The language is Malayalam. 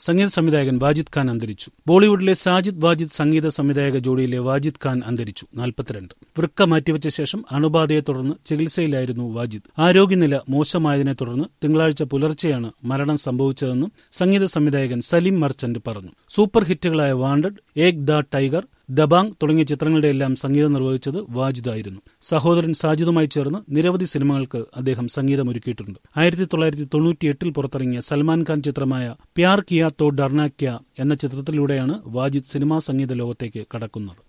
സംഗീത സംവിധായകൻ വാജിദ് ഖാൻ അന്തരിച്ചു ബോളിവുഡിലെ സാജിദ് വാജിദ് സംഗീത സംവിധായക ജോഡിയിലെ വാജിദ് ഖാൻ അന്തരിച്ചു നാൽപ്പത്തിരണ്ട് വൃക്ക മാറ്റിവെച്ച ശേഷം അണുബാധയെ തുടർന്ന് ചികിത്സയിലായിരുന്നു വാജിദ് ആരോഗ്യനില മോശമായതിനെ തുടർന്ന് തിങ്കളാഴ്ച പുലർച്ചെയാണ് മരണം സംഭവിച്ചതെന്നും സംഗീത സംവിധായകൻ സലീം മർച്ചന്റ് പറഞ്ഞു സൂപ്പർ ഹിറ്റുകളായ വാണ്ടഡ് ഏക് ദ ടൈഗർ ദബാങ് തുടങ്ങിയ ചിത്രങ്ങളുടെയെല്ലാം സംഗീതം നിർവഹിച്ചത് വാജിദായിരുന്നു സഹോദരൻ സാജിദുമായി ചേർന്ന് നിരവധി സിനിമകൾക്ക് അദ്ദേഹം സംഗീതമൊരുക്കിയിട്ടുണ്ട് ആയിരത്തി തൊള്ളായിരത്തി തൊണ്ണൂറ്റിയെട്ടിൽ പുറത്തിറങ്ങിയ സൽമാൻ ഖാൻ ചിത്രമായ പ്യാർ കിയ തോ ഡർണ ക്യ എന്ന ചിത്രത്തിലൂടെയാണ് വാജിദ് സിനിമാ സംഗീത ലോകത്തേക്ക് കടക്കുന്നത്